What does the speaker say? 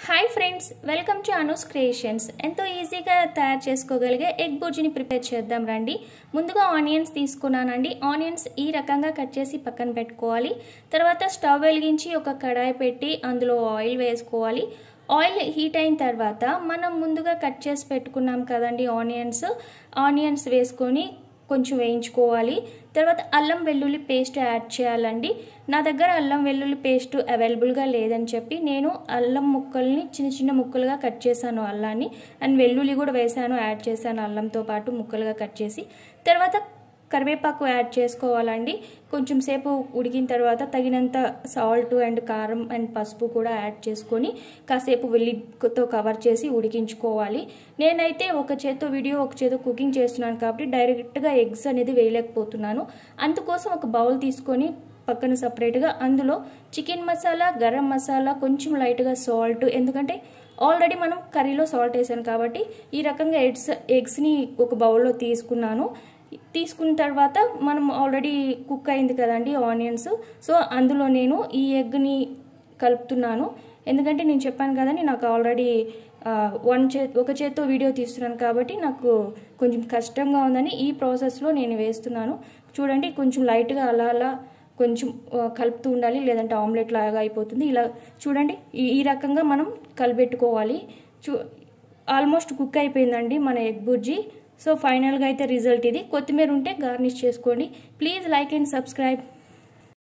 hi friends welcome to Anu's creations ఎంతో ఈజీగా తయారు చేసుకోగలిగే ఎగ్ బుర్జీని ప్రిపేర్ చేద్దాం రండి ముందుగా ఆనియన్స్ తీసుకున్నానండి ఆనియన్స్ ఈ రకంగా కట్ చేసి పక్కన పెట్టుకోవాలి తర్వాత స్టవ్ వెలిగించి ఒక కడాయి పెట్టి అందులో ఆయిల్ వేసుకోవాలి ఆయిల్ హీట్ అయిన తర్వాత మనం ముందుగా కట్ చేసి పెట్టుకున్నాం కదండి ఆనియన్స్ ఆనియన్స్ వేసుకొని కొంచెం వేయించుకోవాలి తర్వాత అల్లం వెల్లుల్లి పేస్ట్ యాడ్ చేయాలండి నా దగ్గర అల్లం వెల్లుల్లి పేస్ట్ అవైలబుల్గా లేదని చెప్పి నేను అల్లం ముక్కల్ని చిన్న చిన్న ముక్కలుగా కట్ చేశాను అల్లాన్ని అండ్ వెల్లుల్లి కూడా వేసాను యాడ్ చేశాను అల్లంతో పాటు ముక్కలుగా కట్ చేసి తర్వాత కరివేపాకు యాడ్ చేసుకోవాలండి కొంచెం సేపు ఉడికిన తర్వాత తగినంత సాల్ట్ అండ్ కారం అండ్ పసుపు కూడా యాడ్ చేసుకొని కాసేపు వెల్లితో కవర్ చేసి ఉడికించుకోవాలి నేనైతే ఒక చేత్తో వీడియో ఒక చేత్తో కుకింగ్ చేస్తున్నాను కాబట్టి డైరెక్ట్గా ఎగ్స్ అనేది వేయలేకపోతున్నాను అందుకోసం ఒక బౌల్ తీసుకొని పక్కన సపరేట్గా అందులో చికెన్ మసాలా గరం మసాలా కొంచెం లైట్గా సాల్ట్ ఎందుకంటే ఆల్రెడీ మనం కర్రీలో సాల్ట్ వేసాను కాబట్టి ఈ రకంగా ఎగ్స్ ఎగ్స్ని ఒక బౌల్లో తీసుకున్నాను తీసుకున్న తర్వాత మనం ఆల్రెడీ కుక్ అయింది కదండి ఆనియన్స్ సో అందులో నేను ఈ ఎగ్ని కలుపుతున్నాను ఎందుకంటే నేను చెప్పాను కదండి నాకు ఆల్రెడీ వన్ చే ఒక చేత్తో వీడియో తీస్తున్నాను కాబట్టి నాకు కొంచెం కష్టంగా ఉందని ఈ ప్రాసెస్లో నేను వేస్తున్నాను చూడండి కొంచెం లైట్గా అలా అలా కొంచెం కలుపుతూ ఉండాలి లేదంటే ఆమ్లెట్ లాగా అయిపోతుంది ఇలా చూడండి ఈ రకంగా మనం కలిపెట్టుకోవాలి చూ ఆల్మోస్ట్ కుక్ అయిపోయిందండి మన ఎగ్ బుర్జీ సో ఫైనల్గా అయితే రిజల్ట్ ఇది కొత్తిమీర ఉంటే గార్నిష్ చేసుకోండి ప్లీజ్ లైక్ అండ్ సబ్స్క్రైబ్